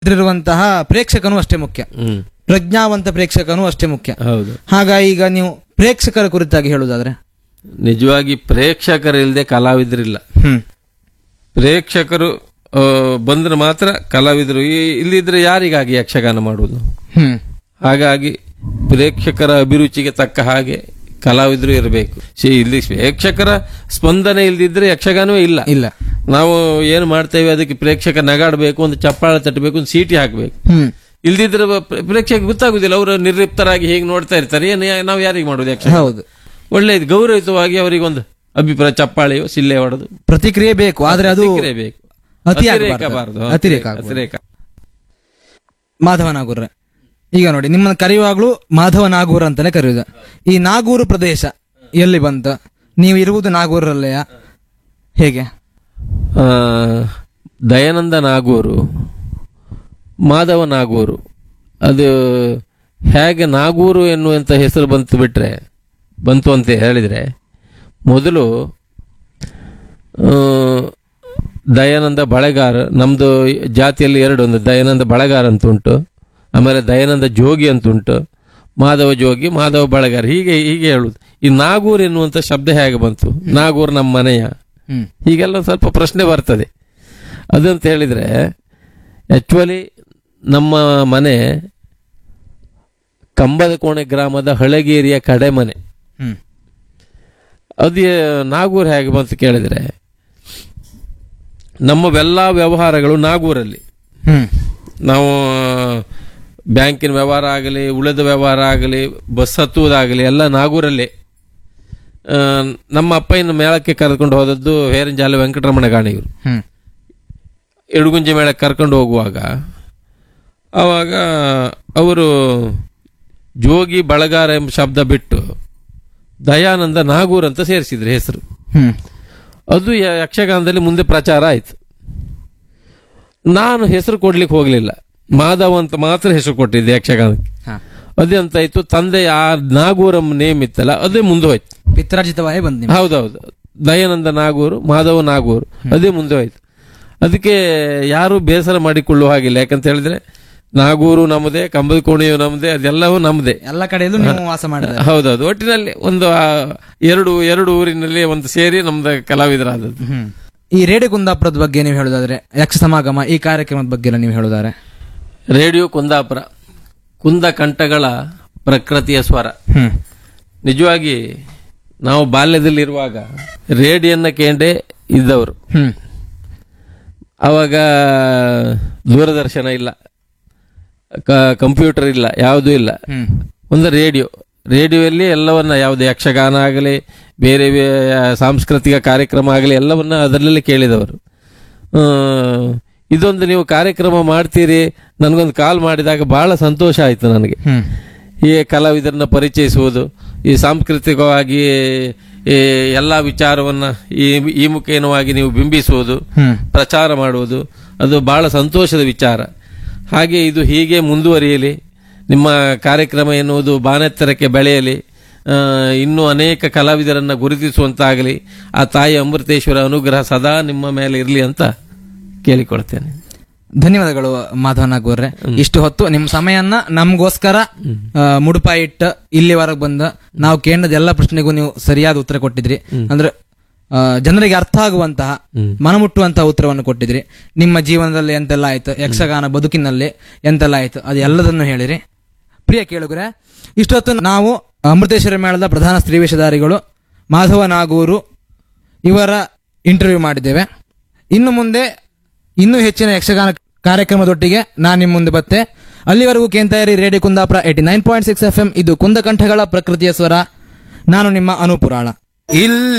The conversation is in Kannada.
ಇರುವಂತಹ ಪ್ರೇಕ್ಷಕನು ಅಷ್ಟೇ ಮುಖ್ಯ ಹ್ಮ್ ಪ್ರಜ್ಞಾವಂತ ಪ್ರೇಕ್ಷಕನು ಅಷ್ಟೇ ಮುಖ್ಯ ಹೌದು ಹಾಗಾಗಿ ಈಗ ನೀವು ಪ್ರೇಕ್ಷಕರ ಕುರಿತಾಗಿ ಹೇಳುವುದಾದ್ರೆ ನಿಜವಾಗಿ ಪ್ರೇಕ್ಷಕರಿಲ್ಲದೆ ಕಲಾವಿದರಿಲ್ಲ ಹ್ಮ್ ಪ್ರೇಕ್ಷಕರು ಆ, ಬಂದ್ರೆ ಮಾತ್ರ ಕಲಾವಿದರು ಈ- ಇಲ್ಲಿದ್ರೆ ಯಾರಿಗಾಗಿ ಯಕ್ಷಗಾನ ಮಾಡುವುದು ಹ್ಮ್ ಹಾಗಾಗಿ ಪ್ರೇಕ್ಷಕರ ಅಭಿರುಚಿಗೆ ತಕ್ಕ ಹಾಗೆ ಕಲಾವಿದರು ಇರಬೇಕು ಇಲ್ಲಿ ಪ್ರೇಕ್ಷಕರ ಸ್ಪಂದನೆ ಇಲ್ದಿದ್ರೆ ಯಕ್ಷಗಾನವೇ ಇಲ್ಲ ಇಲ್ಲ ನಾವು ಏನು ಮಾಡ್ತೇವೆ ಅದಕ್ಕೆ ಪ್ರೇಕ್ಷಕ ನಗಾಡಬೇಕು ಒಂದು ಚಪ್ಪಾಳ ತಟ್ಟಬೇಕು ಒಂದು ಸೀಟಿ ಹಾಕಬೇಕು ಹ್ಮ್ ಇಲ್ದಿದ್ರೆ ಪ್ರ- ಪ್ರೇಕ್ಷಕ ಗೊತ್ತಾಗುದಿಲ್ಲ ಅವರು ನಿರ್ಲಿಪ್ತರಾಗಿ ಹೇಗೆ ನೋಡ್ತಾ ಇರ್ತಾರೆ ಏನು ಯಾ- ನಾವು ಯಾರಿಗೆ ಮಾಡುದು ಯಕ್ಷಗಾನ ಹೌದು ಒಳ್ಳೆಯದು ಗೌರವಿತವಾಗಿ ಅವರಿಗೆ ಒಂದು ಅಭಿಪ್ರಾಯ ಚಪ್ಪಾಳೆಯೋ ಸಿಲ್ಲೆ ಹೊಡೆದು ಪ್ರತಿಕ್ರಿಯೆ ಬೇಕು ಆದ್ರೆ ಅದು ಪ್ರತಿಕ್ರಿಯೆ ಬೇಕು ಅತಿ ಅತಿರೇಕ ಆಗ್ಬಾರ್ದು. ಬಾರದು. ಅತಿರೇಕ ಆಗ್ಬಾರ್ದು. ಅತಿರೇಕ ಮಾಧವ ನಾಗೂರ್ರೆ ಈಗ ನೋಡಿ ನಿಮ್ಮನ್ನು ಕರೆಯುವಾಗ್ಲೂ ಮಾಧವ ನಾಗೂರ್ ಅಂತಾನೆ ಕರೆಯುವುದು ಈ ನಾಗೂರು ಪ್ರದೇಶ ಎಲ್ಲಿ ಬಂತ ನೀವು ಇರುವುದು ನಾಗೂರಲ್ಲೆಯ ಹೇಗೆ ಆ, ದಯಾನಂದ ನಾಗೂರು ಮಾಧವ ನಾಗೂರು ಅದು ಹೇಗೆ ನಾಗೂರು ಎನ್ನುವಂಥ ಹೆಸರು ಬಂತು ಬಿಟ್ರೆ ಬಂತು ಅಂತ ಹೇಳಿದ್ರೆ ಮೊದಲು ಆ, ದಯಾನಂದ ಬಳೆಗಾರ ನಮ್ದು ಜಾತಿಯಲ್ಲಿ ಎರಡು ಒಂದು ದಯಾನಂದ ಬಳೆಗಾರ ಅಂತ ಉಂಟು ಆಮೇಲೆ ದಯಾನಂದ ಜೋಗಿ ಅಂತ ಉಂಟು ಮಾಧವ ಜೋಗಿ ಮಾಧವ ಬಳೆಗಾರ ಹೀಗೆ ಹೀಗೆ ಹೇಳುದು ಈ ನಾಗೂರ್ ಎನ್ನುವಂಥ ಶಬ್ದ ಹೇಗೆ ಬಂತು ನಾಗೂರ್ ನಮ್ಮ ಮನೆಯ ಹ್ಮ್ ಹೀಗೆಲ್ಲ ಸ್ವಲ್ಪ ಪ್ರಶ್ನೆ ಬರ್ತದೆ ಅದಂತ ಹೇಳಿದ್ರೆ ಆಕ್ಚುಲಿ ನಮ್ಮ ಮನೆ ಕಂಬದ ಕೋಣೆ ಗ್ರಾಮದ ಹಳಗೇರಿಯ ಕಡೆ ಮನೆ ಹ್ಮ್ ಅದು ನಾಗೂರ್ ಹೇಗೆ ಬಂತು ಕೇಳಿದ್ರೆ ನಮ್ಮವೆಲ್ಲ ವ್ಯವಹಾರಗಳು ನಾಗೂರಲ್ಲಿ ಹ್ಮ್ ನಾವು ಬ್ಯಾಂಕಿನ ವ್ಯವಹಾರ ಆಗಲಿ ಉಳಿದ ವ್ಯವಹಾರ ಆಗಲಿ ಬಸ್ ಹತ್ತುವುದಾಗಲಿ ಎಲ್ಲ ನಾಗೂರಲ್ಲೇ ಆ, ನಮ್ಮ ಅಪ್ಪಯ್ಯನ ಮೇಳಕ್ಕೆ ಕರೆದುಕೊಂಡು ಹೋದದ್ದು ಹೇರಂಜಾಲ ವೆಂಕಟರಮಣ ಗಾಣಿಗರು ಹ್ಮ್ ಎಡುಗುಂಜಿ ಮೇಳಕ್ಕೆ ಕರ್ಕೊಂಡು ಹೋಗುವಾಗ ಆವಾಗ ಅವರು ಜೋಗಿ ಬಳಗಾರ ಎಂಬ ಶಬ್ದ ಬಿಟ್ಟು ದಯಾನಂದ ನಾಗೂರ್ ಅಂತ ಸೇರಿಸಿದ್ರು ಹೆಸರು ಹ್ಮ್ ಅದು ಯ- ಯಕ್ಷಗಾನದಲ್ಲಿ ಮುಂದೆ ಪ್ರಚಾರ ಆಯಿತು ನಾನು ಹೆಸರು ಕೊಡ್ಲಿಕ್ಕೆ ಹೋಗಲಿಲ್ಲ ಮಾಧವ್ ಅಂತ ಮಾತ್ರ ಹೆಸರು ಕೊಟ್ಟಿದ್ದೆ ಯಕ್ಷಗಾನಕ್ಕೆ ಹಾ ಅದೇ ಅಂತಾಯ್ತು ತಂದೆ ಆ ನಾಗೂರಂ ನೇಮ್ ಇತ್ತಲ್ಲ ಅದೇ ಮುಂದೆ ಹೋಯ್ತು ಪಿತ್ರಾರ್ಜಿತವಾಗಿ ಬಂದ್ ನಿಮ್ಗೆ. ಹೌದೌದು ದಯಾನಂದ ನಾಗೂರು ಮಾಧವ ನಾಗೂರು ಅದೇ ಮುಂದೆ ಹೋಯ್ತು ಅದಕ್ಕೆ ಯಾರು ಬೇಸರ ಮಾಡಿಕೊಳ್ಳುವ ಹಾಗಿಲ್ಲ ಯಾಕಂತ ಹೇಳಿದ್ರೆ ನಾಗೂರು ನಮ್ಮದೇ ಕಂಬದ ಕೋಣೆಯು ನಮ್ಮದೇ ಅದೆಲ್ಲವೂ ನಮ್ಮದೇ ಎಲ್ಲ ಕಡೆಯಲ್ಲೂ ನೀವು ವಾಸ ಮಾಡಿದ ಹೌದೌದು ಒಟ್ಟಿನಲ್ಲಿ ಒಂದು ಆ, ಎರಡು ಎರಡು ಊರಿನಲ್ಲಿ ಒಂದು ಸೇರಿ ನಮ್ದು ಕಲಾವಿದರಾದದ್ದು ಹ್ಮ್ ಈ ರೇಡಿಯೋ ಕುಂದಾಪುರದ ಬಗ್ಗೆ ನೀವು ಹೇಳುದಾದ್ರೆ ಯಕ್ಷ ಸಮಾಗಮ ಈ ಕಾರ್ಯಕ್ರಮದ ಬಗ್ಗೆ ಎಲ್ಲ ನೀವು ಹೇಳುದಾರೆ ರೇಡಿಯೋ ಕುಂದಾಪುರ ಕುಂದ ಕಂಠಗಳ ಪ್ರಕೃತಿಯ ಸ್ವರ ಹ್ಮ್ ನಿಜವಾಗಿ ನಾವು ಬಾಲ್ಯದಲ್ಲಿರುವಾಗ ರೇಡಿಯನ್ನ ಕೇಂಡೆ ಇದ್ದವರು ಹ್ಮ್ ಆವಾಗ ದೂರದರ್ಶನ ಇಲ್ಲ ಕ- ಕಂಪ್ಯೂಟರ್ ಇಲ್ಲ ಯಾವುದೂ ಇಲ್ಲ ಹ್ಮ್ ಒಂದು ರೇಡಿಯೋ ರೇಡಿಯೋದಲ್ಲಿ ಎಲ್ಲವನ್ನ ಯಾವುದು ಯಕ್ಷಗಾನ ಆಗಲಿ ಬೇರೆ ಬೇ- ಸಾಂಸ್ಕೃತಿಕ ಕಾರ್ಯಕ್ರಮ ಆಗಲಿ ಎಲ್ಲವನ್ನ ಅದರಲ್ಲೇ ಕೇಳಿದವರು ಆ, ಇದೊಂದು ನೀವು ಕಾರ್ಯಕ್ರಮ ಮಾಡ್ತೀರಿ ನನಗೊಂದು ಕಾಲ್ ಮಾಡಿದಾಗ ಬಹಳ ಸಂತೋಷ ಆಯಿತು ನನಗೆ ಹ್ಮ್ ಈ ಕಲಾವಿದರನ್ನ ಪರಿಚಯಿಸುವುದು ಈ ಸಾಂಸ್ಕೃತಿಕವಾಗಿ ಈ ಎಲ್ಲ ವಿಚಾರವನ್ನ ಈ ಈ ಮುಖೇನವಾಗಿ ನೀವು ಬಿಂಬಿಸುವುದು ಹ್ಮ್ ಪ್ರಚಾರ ಮಾಡುವುದು ಅದು ಬಹಳ ಸಂತೋಷದ ವಿಚಾರ ಹಾಗೆ ಇದು ಹೀಗೆ ಮುಂದುವರಿಯಲಿ ನಿಮ್ಮ ಕಾರ್ಯಕ್ರಮ ಎನ್ನುವುದು ಬಾನೆತ್ತರಕ್ಕೆ ಬೆಳೆಯಲಿ ಆ, ಇನ್ನೂ ಅನೇಕ ಕಲಾವಿದರನ್ನ ಗುರುತಿಸುವಂತಾಗಲಿ ಆ ತಾಯಿ ಅಮೃತೇಶ್ವರ ಅನುಗ್ರಹ ಸದಾ ನಿಮ್ಮ ಮೇಲೆ ಇರಲಿ ಅಂತ ಕೇಳಿಕೊಳ್ತೇನೆ ಧನ್ಯವಾದಗಳು ಮಾಧವ ನಾಗೂರ್ರೆ ಇಷ್ಟು ಹೊತ್ತು ನಿಮ್ಮ ಸಮಯನ್ನ ನಮಗೋಸ್ಕರ ಆ, ಮುಡುಪಾಯಿ ಇಟ್ಟ ಇಲ್ಲಿವರೆಗೆ ಬಂದ ನಾವು ಕೇಳಿದ ಎಲ್ಲ ಪ್ರಶ್ನೆಗೂ ನೀವು ಸರಿಯಾದ ಉತ್ತರ ಕೊಟ್ಟಿದ್ರಿ ಅಂದ್ರೆ ಆ, ಜನರಿಗೆ ಅರ್ಥ ಆಗುವಂತಹ ಮನಮುಟ್ಟುವಂತಹ ಉತ್ತರವನ್ನು ಕೊಟ್ಟಿದ್ರಿ ನಿಮ್ಮ ಜೀವನದಲ್ಲಿ ಎಂತೆಲ್ಲ ಆಯ್ತು ಯಕ್ಷಗಾನ ಬದುಕಿನಲ್ಲಿ ಎಂತೆಲ್ಲ ಆಯ್ತು ಅದು ಎಲ್ಲದನ್ನು ಹೇಳಿರಿ ಪ್ರಿಯ ಕೇಳುಗರೆ ಇಷ್ಟೊತ್ತು ನಾವು ಅಮೃತೇಶ್ವರ ಮೇಳದ ಪ್ರಧಾನ ಸ್ತ್ರೀವೇಷಧಾರಿಗಳು ಮಾಧವ ನಾಗೂರು ಇವರ ಇಂಟರ್ವ್ಯೂ ಮಾಡಿದ್ದೇವೆ ಇನ್ನು ಮುಂದೆ ಇನ್ನೂ ಹೆಚ್ಚಿನ ಯಕ್ಷಗಾನ ಕಾರ್ಯಕ್ರಮದೊಟ್ಟಿಗೆ ನಾನು ನಿಮ್ಮ ಮುಂದೆ ಬತ್ತೆ ಅಲ್ಲಿವರೆಗೂ ಕೇಂತಾಯಿರಿ radio Kundapura eighty nine point six F M ಇದು ಕುಂದಕಂಠಗಳ ಪ್ರಕೃತಿಯ ಸ್ವರ ನಾನು ನಿಮ್ಮ ಅನುಪುರಾಳ ಇಲ್ಲಿ